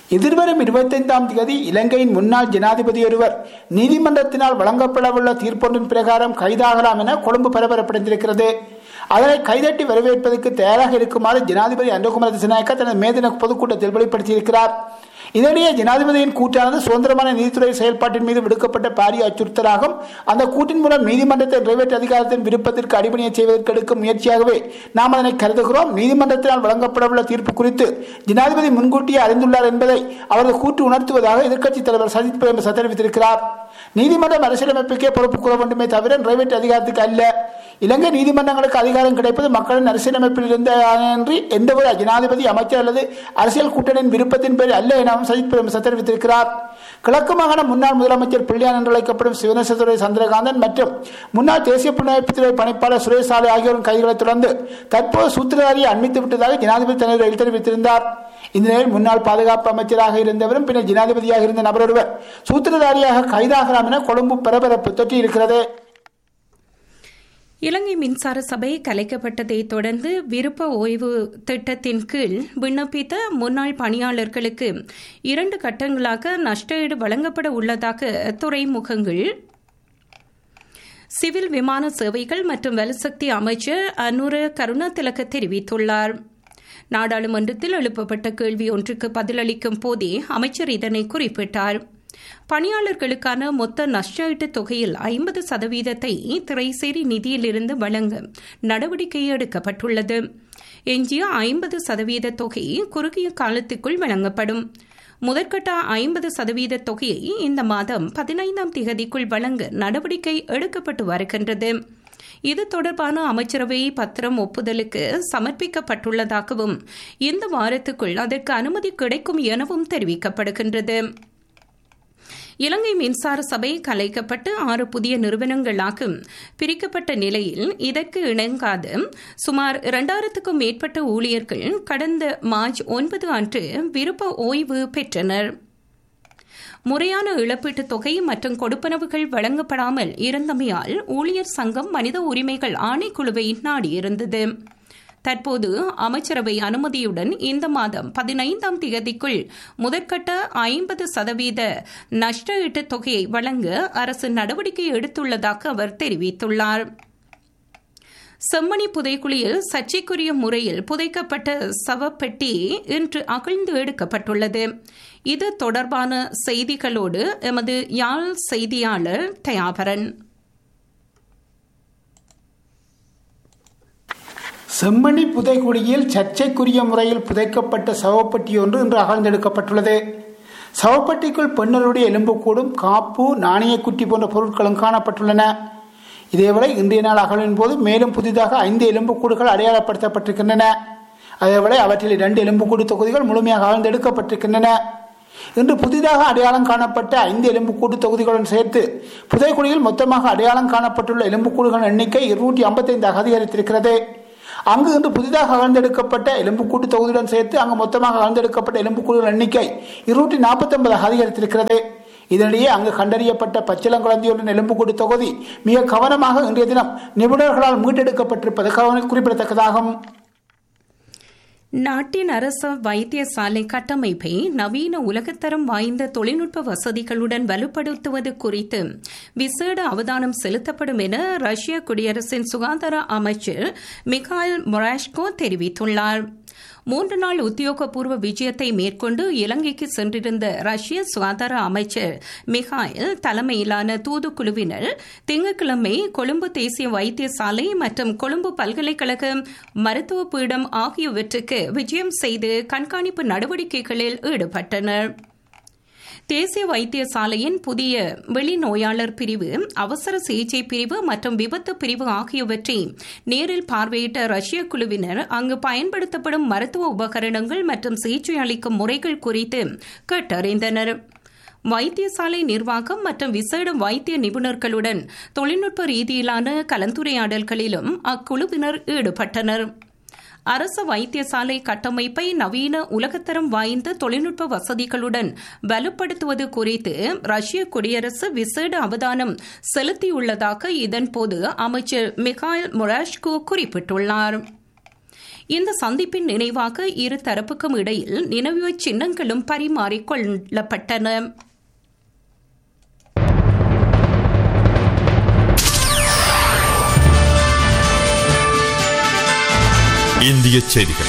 எதிர்வரும் இருபத்தைந்தாம் தேதி இலங்கையின் முன்னாள் ஜனாதிபதி ஒருவர் நீதிமன்றத்தினால் வழங்கப்படவுள்ள தீர்ப்பொன்றின் பிரகாரம் கைதாகலாம் என கொழும்பு பரபரப்படைந்திருக்கிறது அதனை கைதட்டி வரவேற்பதற்கு தயாராக இருக்குமாறு ஜனாதிபதி அன்றகுமார திசநாயக்க தனது மேதின பொதுக்கூட்டத்தில் வெளிப்படுத்தியிருக்கிறார் இதனிடையே ஜனாதிபதியின் கூட்டானது சுதந்திரமான நீதித்துறை செயல்பாட்டின் மீது விடுக்கப்பட்ட பாரிய அச்சுறுத்தலாகும் அந்த கூட்டின் மூலம் நீதிமன்றத்தை நிறைவேற்ற அதிகாரத்தின் விருப்பத்திற்கு அடிபணிய செய்வதற்கு எடுக்கும் முயற்சியாகவே நாம் அதனை கருதுகிறோம் நீதிமன்றத்தினால் வழங்கப்படவுள்ள தீர்ப்பு குறித்து ஜனாதிபதி முன்கூட்டியே அறிந்துள்ளார் என்பதை அவரது கூட்டு உணர்த்துவதாக எதிர்க்கட்சித் தலைவர் சஜித் பிரேமச தெரிவித்திருக்கிறார் நீதிமன்றம் அரசியலமைப்புக்கே பொறுப்பு கூற வேண்டுமே தவிர நிறைவேற்ற அதிகாரத்துக்கு அல்ல இலங்கை நீதிமன்றங்களுக்கு அதிகாரம் கிடைப்பது மக்களின் அரசியலமைப்பில் இருந்தன்றி எந்தவொரு ஜனாதிபதி அமைச்சர் அல்லது அரசியல் கூட்டணியின் விருப்பத்தின் பேர் அல்ல எனவும் சஜித் பிரேமச தெரிவித்திருக்கிறார் கிழக்கு மாகாண முன்னாள் முதலமைச்சர் பிள்ளையான் என்று அழைக்கப்படும் சிவனேசத்துறை சந்திரகாந்தன் மற்றும் முன்னாள் தேசிய புலனாய்வுத்துறை பணிப்பாளர் சுரேஷ் சாலை ஆகியோரின் கைதுகளை தொடர்ந்து தற்போது சூத்திரதாரியை அண்மித்து விட்டதாக ஜனாதிபதி தனது தெரிவித்திருந்தார் இந்த நிலையில் முன்னாள் பாதுகாப்பு அமைச்சராக இருந்தவரும் பின்னர் ஜனாதிபதியாக இருந்த நபர் ஒருவர் சூத்திரதாரியாக கைதாகலாம் என கொழும்பு பரபரப்பு தொற்றியிருக்கிறது இலங்கை மின்சார சபை கலைக்கப்பட்டதை தொடர்ந்து விருப்ப ஓய்வு திட்டத்தின் கீழ் விண்ணப்பித்த முன்னாள் பணியாளர்களுக்கு இரண்டு கட்டங்களாக நஷ்டஈடு வழங்கப்பட உள்ளதாக துறைமுகங்கள் சிவில் விமான சேவைகள் மற்றும் வலுசக்தி அமைச்சர் அனுர கருணாதிலக தெரிவித்துள்ளார் நாடாளுமன்றத்தில் எழுப்பப்பட்ட கேள்வி ஒன்றுக்கு பதிலளிக்கும் போதே அமைச்சர் இதனை குறிப்பிட்டார் பணியாளர்களுக்கான மொத்த நஷ்டஈட்டு தொகையில் ஐம்பது சதவீதத்தை திரைசேரி நிதியிலிருந்து வழங்க நடவடிக்கை எடுக்கப்பட்டுள்ளது எஞ்சிய ஐம்பது சதவீத தொகை குறுகிய காலத்துக்குள் வழங்கப்படும் முதற்கட்ட ஐம்பது சதவீத தொகையை இந்த மாதம் பதினைந்தாம் திகதிக்குள் வழங்க நடவடிக்கை எடுக்கப்பட்டு வருகின்றது இது தொடர்பான அமைச்சரவை பத்திரம் ஒப்புதலுக்கு சமர்ப்பிக்கப்பட்டுள்ளதாகவும் இந்த வாரத்துக்குள் அதற்கு அனுமதி கிடைக்கும் எனவும் தெரிவிக்கப்படுகின்றது இலங்கை மின்சார சபை கலைக்கப்பட்டு ஆறு புதிய நிறுவனங்களாக பிரிக்கப்பட்ட நிலையில் இதற்கு இணங்காத சுமார் இரண்டாயிரத்துக்கும் மேற்பட்ட ஊழியர்கள் கடந்த மார்ச் ஒன்பது அன்று விருப்ப ஓய்வு பெற்றனர் முறையான இழப்பீட்டுத் தொகை மற்றும் கொடுப்பனவுகள் வழங்கப்படாமல் இருந்தமையால் ஊழியர் சங்கம் மனித உரிமைகள் ஆணைக்குழுவை நாடியிருந்தது தற்போது அமைச்சரவை அனுமதியுடன் இந்த மாதம் பதினைந்தாம் தேதிக்குள் முதற்கட்ட ஐம்பது சதவீத நஷ்ட ஈட்டுத் தொகையை வழங்க அரசு நடவடிக்கை எடுத்துள்ளதாக அவர் தெரிவித்துள்ளார் செம்மணி புதைக்குழியில் சர்ச்சைக்குரிய முறையில் புதைக்கப்பட்ட சவப்பெட்டி இன்று அகழ்ந்து எடுக்கப்பட்டுள்ளது இது தொடர்பான செய்திகளோடு எமது யாழ் செய்தியாளர் தயாபரன் செம்மணி புதைக்குடியில் சர்ச்சைக்குரிய முறையில் புதைக்கப்பட்ட சவப்பட்டி ஒன்று இன்று அகழ்ந்தெடுக்கப்பட்டுள்ளது சவப்பட்டிக்குள் பெண்ணருடைய எலும்புக்கூடும் காப்பு நாணயக்குட்டி போன்ற பொருட்களும் காணப்பட்டுள்ளன இதேவேளை இன்றைய நாள் அகழ்வின் போது மேலும் புதிதாக ஐந்து எலும்புக்கூடுகள் அடையாளப்படுத்தப்பட்டிருக்கின்றன அதேவேளை அவற்றில் இரண்டு எலும்புக்கூடு தொகுதிகள் முழுமையாக அகழ்ந்தெடுக்கப்பட்டிருக்கின்றன இன்று புதிதாக அடையாளம் காணப்பட்ட ஐந்து எலும்புக்கூடு தொகுதிகளுடன் சேர்த்து புதைக்குடியில் மொத்தமாக அடையாளம் காணப்பட்டுள்ள எலும்புக்கூடுகளின் எண்ணிக்கை இருநூற்றி ஐம்பத்தைந்து அதிகரித்திருக்கிறது அங்கு இன்று புதிதாக அகழ்ந்தெடுக்கப்பட்ட எலும்புக்கூட்டு தொகுதியுடன் சேர்த்து அங்கு மொத்தமாக அகழ்ந்தெடுக்கப்பட்ட எலும்புக்கூடுகள் எண்ணிக்கை இருநூற்றி நாற்பத்தி ஒன்பது அதிகரித்திருக்கிறது இதனிடையே அங்கு கண்டறியப்பட்ட பச்சிளங்குழந்தையுடன் எலும்புக்கூடு தொகுதி மிக கவனமாக இன்றைய தினம் நிபுணர்களால் மீட்டெடுக்கப்பட்டிருப்பது குறிப்பிடத்தக்கதாகும் நாட்டின் அரச வைத்தியசாலை கட்டமைப்பை நவீன உலகத்தரம் வாய்ந்த தொழில்நுட்ப வசதிகளுடன் வலுப்படுத்துவது குறித்து விசேட அவதானம் செலுத்தப்படும் என ரஷ்ய குடியரசின் சுகாதார அமைச்சர் மிகாயில் மொராஷ்கோ தெரிவித்துள்ளார் மூன்று நாள் உத்தியோகபூர்வ விஜயத்தை மேற்கொண்டு இலங்கைக்கு சென்றிருந்த ரஷ்ய சுகாதார அமைச்சர் மிகாயில் தலைமையிலான தூதுக்குழுவினர் திங்கட்கிழமை கொழும்பு தேசிய வைத்தியசாலை மற்றும் கொழும்பு பல்கலைக்கழக மருத்துவ பீடம் ஆகியவற்றுக்கு விஜயம் செய்து கண்காணிப்பு நடவடிக்கைகளில் ஈடுபட்டனர் தேசிய வைத்தியசாலையின் புதிய வெளிநோயாளர் பிரிவு அவசர சிகிச்சை பிரிவு மற்றும் விபத்து பிரிவு ஆகியவற்றை நேரில் பார்வையிட்ட ரஷ்ய குழுவினர் அங்கு பயன்படுத்தப்படும் மருத்துவ உபகரணங்கள் மற்றும் சிகிச்சை அளிக்கும் முறைகள் குறித்து கேட்டறிந்தனர் வைத்தியசாலை நிர்வாகம் மற்றும் விசேட வைத்திய நிபுணர்களுடன் தொழில்நுட்ப ரீதியிலான கலந்துரையாடல்களிலும் அக்குழுவினர் ஈடுபட்டனர் அரசு வைத்தியசாலை கட்டமைப்பை நவீன உலகத்தரம் வாய்ந்த தொழில்நுட்ப வசதிகளுடன் வலுப்படுத்துவது குறித்து ரஷ்ய குடியரசு விசேட அவதானம் செலுத்தியுள்ளதாக இதன்போது அமைச்சர் மிகாயில் மொராஷ்கோ குறிப்பிட்டுள்ளார் இந்த சந்திப்பின் நினைவாக இரு தரப்புக்கும் இடையில் நினைவு சின்னங்களும் பரிமாறிக்கொள்ளப்பட்டன இந்திய செய்திகள்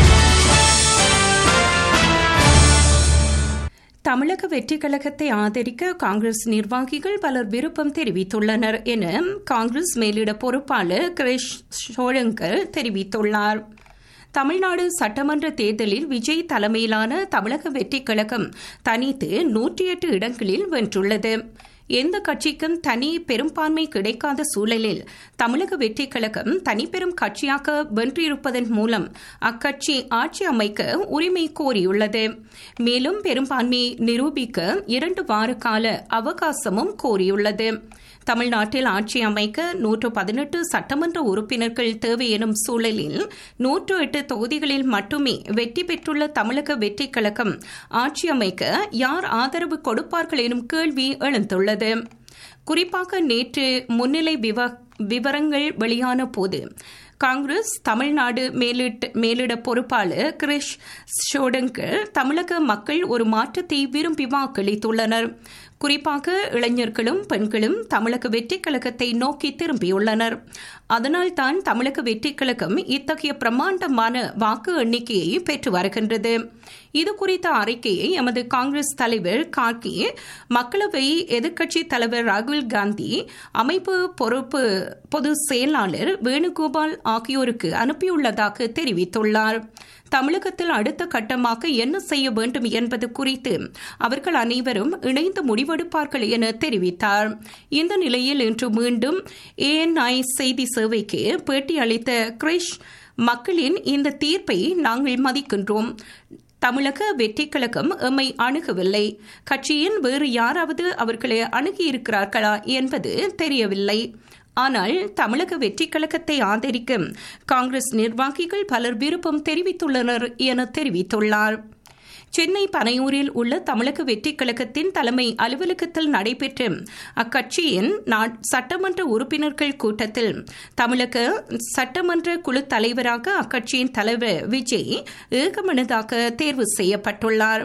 தமிழக வெற்றிக் கழகத்தை ஆதரிக்க காங்கிரஸ் நிர்வாகிகள் பலர் விருப்பம் தெரிவித்துள்ளனர் என காங்கிரஸ் மேலிட பொறுப்பாளர் கிரிஷ் ஷோழங்கர் தெரிவித்துள்ளார் தமிழ்நாடு சட்டமன்ற தேர்தலில் விஜய் தலைமையிலான தமிழக வெற்றிக் கழகம் தனித்து நூற்றி எட்டு இடங்களில் வென்றுள்ளது எந்த கட்சிக்கும் தனி பெரும்பான்மை கிடைக்காத சூழலில் தமிழக வெற்றிக் கழகம் தனிப்பெரும் கட்சியாக வென்றிருப்பதன் மூலம் அக்கட்சி ஆட்சி அமைக்க உரிமை கோரியுள்ளது மேலும் பெரும்பான்மை நிரூபிக்க இரண்டு வார கால அவகாசமும் கோரியுள்ளது தமிழ்நாட்டில் ஆட்சி அமைக்க நூற்று பதினெட்டு சட்டமன்ற உறுப்பினர்கள் தேவை எனும் சூழலில் நூற்று எட்டு தொகுதிகளில் மட்டுமே வெற்றி பெற்றுள்ள தமிழக வெற்றிக் கழகம் ஆட்சி அமைக்க யார் ஆதரவு கொடுப்பார்கள் எனும் கேள்வி எழுந்துள்ளது குறிப்பாக நேற்று முன்னிலை விவரங்கள் வெளியான போது காங்கிரஸ் தமிழ்நாடு மேலிட பொறுப்பாளர் கிரிஷ் ஷோடங்கர் தமிழக மக்கள் ஒரு மாற்றத்தை விரும்பி வாக்களித்துள்ளனர் குறிப்பாக இளைஞர்களும் பெண்களும் தமிழக வெற்றிக் கழகத்தை நோக்கி திரும்பியுள்ளனர் அதனால்தான் தமிழக வெற்றிக் கழகம் இத்தகைய பிரம்மாண்டமான வாக்கு எண்ணிக்கையை பெற்று வருகின்றது இது குறித்த அறிக்கையை எமது காங்கிரஸ் தலைவர் கார்கி மக்களவை எதிர்க்கட்சி தலைவர் ராகுல் காந்தி அமைப்பு பொறுப்பு பொது செயலாளர் வேணுகோபால் ஆகியோருக்கு அனுப்பியுள்ளதாக தெரிவித்துள்ளார் தமிழகத்தில் அடுத்த கட்டமாக என்ன செய்ய வேண்டும் என்பது குறித்து அவர்கள் அனைவரும் இணைந்து முடிவெடுப்பார்கள் என தெரிவித்தார் இந்த நிலையில் இன்று மீண்டும் ஏஎன்ஐ செய்தி சேவைக்கு பேட்டி அளித்த கிரிஷ் மக்களின் இந்த தீர்ப்பை நாங்கள் மதிக்கின்றோம் தமிழக வெற்றிக் கழகம் எம்மை அணுகவில்லை கட்சியின் வேறு யாராவது அவர்களை அணுகியிருக்கிறார்களா என்பது தெரியவில்லை ஆனால் தமிழக வெற்றிக் கழகத்தை ஆதரிக்க காங்கிரஸ் நிர்வாகிகள் பலர் விருப்பம் தெரிவித்துள்ளனர் என தெரிவித்துள்ளார் சென்னை பனையூரில் உள்ள தமிழக வெற்றிக் கழகத்தின் தலைமை அலுவலகத்தில் நடைபெற்ற அக்கட்சியின் சட்டமன்ற உறுப்பினர்கள் கூட்டத்தில் தமிழக சட்டமன்ற குழு தலைவராக அக்கட்சியின் தலைவர் விஜய் ஏகமனதாக தேர்வு செய்யப்பட்டுள்ளார்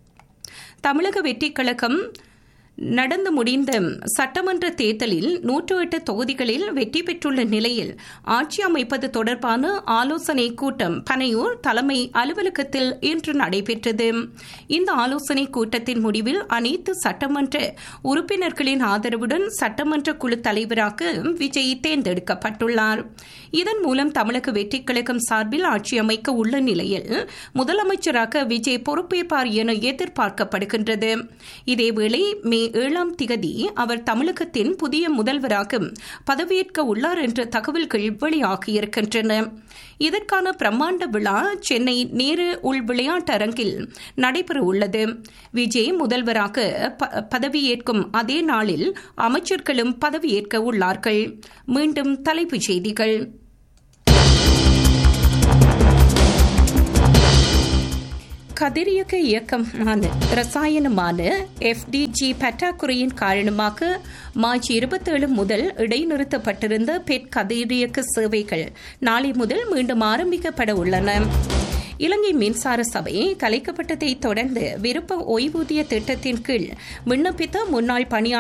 தமிழக வெற்றிக் கழகம் நடந்து முடிந்த சட்டமன்ற தேர்தலில் நூற்று எட்டு தொகுதிகளில் வெற்றி பெற்றுள்ள நிலையில் ஆட்சி அமைப்பது தொடர்பான ஆலோசனை கூட்டம் பனையூர் தலைமை அலுவலகத்தில் இன்று நடைபெற்றது இந்த ஆலோசனை கூட்டத்தின் முடிவில் அனைத்து சட்டமன்ற உறுப்பினர்களின் ஆதரவுடன் சட்டமன்ற குழு தலைவராக விஜய் தேர்ந்தெடுக்கப்பட்டுள்ளார் இதன் மூலம் தமிழக வெற்றிக் கழகம் சார்பில் ஆட்சி அமைக்க உள்ள நிலையில் முதலமைச்சராக விஜய் பொறுப்பேற்பார் என எதிர்பார்க்கப்படுகின்றது இதேவேளை மே ஏழாம் திகதி அவர் தமிழகத்தின் புதிய முதல்வராக பதவியேற்க உள்ளார் என்ற தகவல்கள் வெளியாகியிருக்கின்றன இதற்கான பிரம்மாண்ட விழா சென்னை நேரு உள் விளையாட்டரங்கில் நடைபெற உள்ளது விஜய் முதல்வராக பதவியேற்கும் அதே நாளில் அமைச்சர்களும் பதவியேற்க உள்ளார்கள் மீண்டும் தலைப்புச் செய்திகள் கதிரியக்க இயக்கமான ரசாயனமான எஃப்டிஜி பற்றாக்குறையின் காரணமாக மார்ச் இருபத்தேழு முதல் இடைநிறுத்தப்பட்டிருந்த பெட் கதிரியக்க சேவைகள் நாளை முதல் மீண்டும் ஆரம்பிக்கப்பட உள்ளன இலங்கை மின்சார சபை கலைக்கப்பட்டதை தொடர்ந்து விருப்ப ஓய்வூதிய திட்டத்தின் கீழ் விண்ணப்பித்த முன்னாள் பணியாளர்